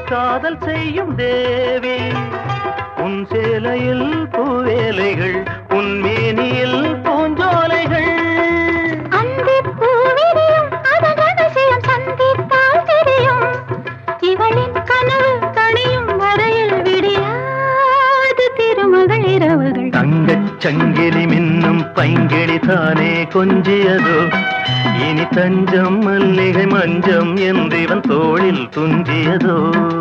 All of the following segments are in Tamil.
காதல் செய்யும் தேவி உன் சேலையில் பூவேலைகள் உன் மேனியில் பூஞ்சோலைகள் அந்திப் பூவிரியும் அதன் ரகசியம் சந்தித்தால் தெரியும். இவளின் கனவு கனியும் வரையில் விடியாது திருமகள் இரவுகள் தங்கச் சங்கிலி மின்னும் பைங்கிளி தானே கொஞ்சியதோ இனி தஞ்சம் மல்லிகை மஞ்சம் என்றிவன் தோளில் துஞ்சியதோ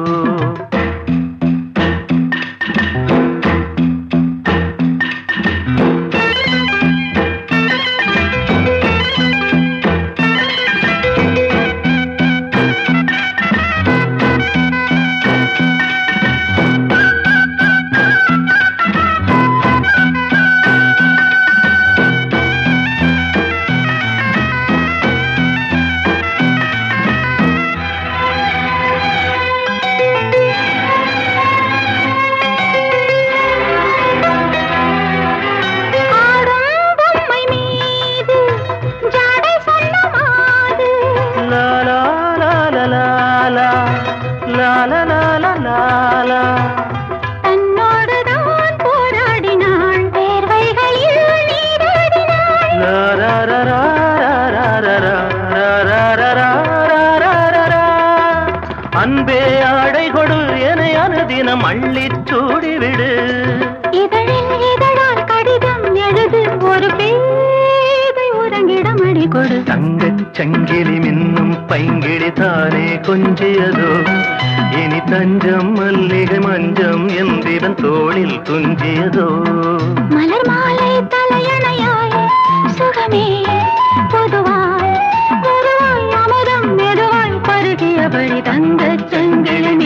ஆடும் பொம்மை மீது ஜாடை சொன்ன மாது லா லா லா லா லா லா. லா லா லா லா லா லா. தன்னோடுதான் போராடினாள் வேர்வைகளில் நீராடினாள் லா ரா ரா ரா ரா ரா ரா ரா ரா ரா ரா ரா ரா ரா ரா. அன்பே ஆடை கொடு என அனுதினம் அள்ளிச் சூடிவிடு இதழில் இதழால் கடிதம் எழுது ஒரு பேதை உறங்கிடம் அடி கொடு தங்கச் சங்கிலி மின்னும் பைங்கிளி தானே கொஞ்சியதோ இனி தஞ்சம் மல்லிகை மஞ்சம் என்றிவன் தோளில் துஞ்சியதோ மலர் மாலை தலையணையாய் சுகமே பொதுவாய் பொதுவாய் அமுதம் மெதுவாய் பருகியபடி தங்கச் செங்கிழி